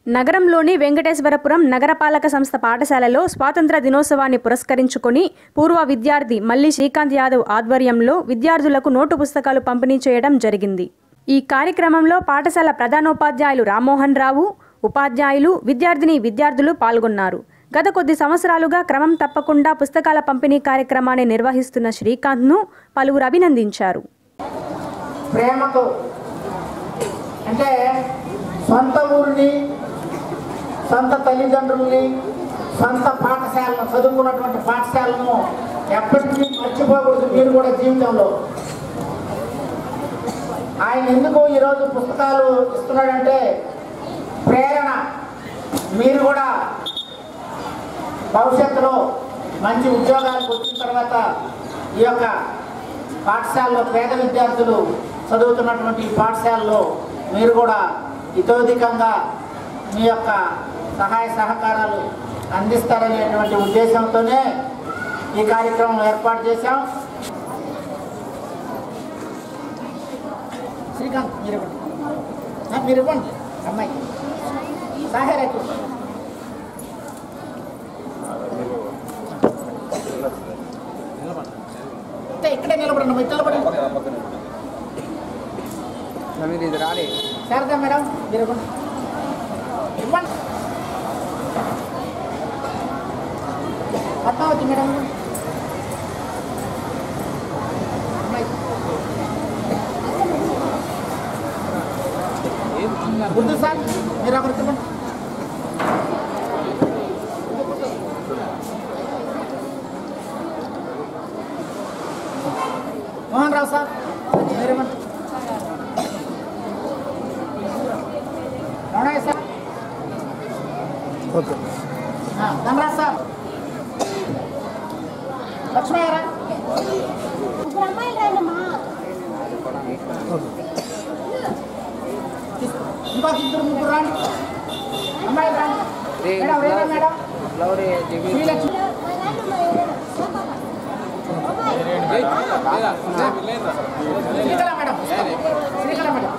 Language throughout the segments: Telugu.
నగరంలోని వెంకటేశ్వరపురం నగరపాలక సంస్థ పాఠశాలలో స్వాతంత్ర దినోత్సవాన్ని పురస్కరించుకొని పూర్వ విద్యార్థి మల్లి శ్రీకాంత్ యాదవ్ ఆధ్వర్యంలో విద్యార్థులకు నోటు పుస్తకాలు పంపిణీ చేయడం జరిగింది ఈ కార్యక్రమంలో పాఠశాల ప్రధానోపాధ్యాయులు రామ్మోహన్ రావు ఉపాధ్యాయులు విద్యార్థిని విద్యార్థులు పాల్గొన్నారు గత కొద్ది సంవత్సరాలుగా క్రమం తప్పకుండా పుస్తకాల పంపిణీ కార్యక్రమాన్ని నిర్వహిస్తున్న శ్రీకాంత్ను పలువురు అభినందించారు ప్రేమతో అంటే సొంత ఊరిని సొంత తల్లిదండ్రుల్ని సొంత పాఠశాలను చదువుకున్నటువంటి పాఠశాలను ఎప్పటికీ మర్చిపోకూడదు మీరు కూడా జీవితంలో ఆయన ఎందుకు ఈరోజు పుస్తకాలు ఇస్తున్నాడంటే ప్రేరణ మీరు కూడా భవిష్యత్తులో మంచి ఉద్యోగాలకు వచ్చిన తర్వాత ఈ యొక్క పాఠశాలలో పేద విద్యార్థులు చదువుతున్నటువంటి ఈ పాఠశాలలో మీరు కూడా ఇతోధికంగా మీ యొక్క సహాయ సహకారాలు అందిస్తారనేటువంటి ఉద్దేశంతోనే ఈ కార్యక్రమం ఏర్పాటు చేశాం శ్రీకాంత్ మీరు ఇవ్వండి ఆ, మీరు ఇవ్వండి అమ్మాయి సాహేరకు ఇక్కడే నిలబడండి మీరు నిలబడండి మీరు ఇది రాలే శారదా మేడం మీరు ఇవ్వండి ఇవ్వండి పద్మావతి మేడం ఇవ్వండి. అమ్మాయి. గుర్తు సార్ మీరు ఒకరికి ఇవ్వండి మోహన్ రావు సార్ మీరు ఇవ్వండి రమణయ్య సార్ ఓకే ఆ, ధనరాజ్ సార్ లక్ష్మయ్యారా ఇప్పుడు అమ్మాయిలు రండమ్మా ఇంకొక ఇద్దరు ముగ్గురు రాండి అమ్మాయి రాండి madam Rena madam flower Srilakshmi Srikala madam Srikala madam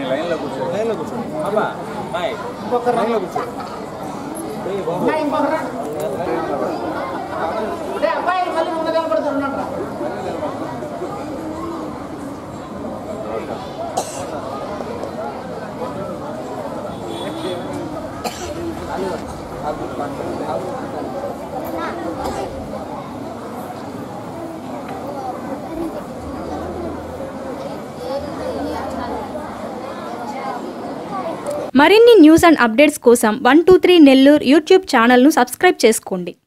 ఇంకొకరు రండి. అమ్మాయి ఇంకొకరు రండి. అదే అబ్బాయిలు మళ్ళీ ముందు నిలబడుతున్నారు రా మరిన్ని న్యూస్ అండ్ అప్డేట్స్ కోసం one two three Nellore YouTube ఛానల్ను సబ్స్క్రైబ్ చేసుకోండి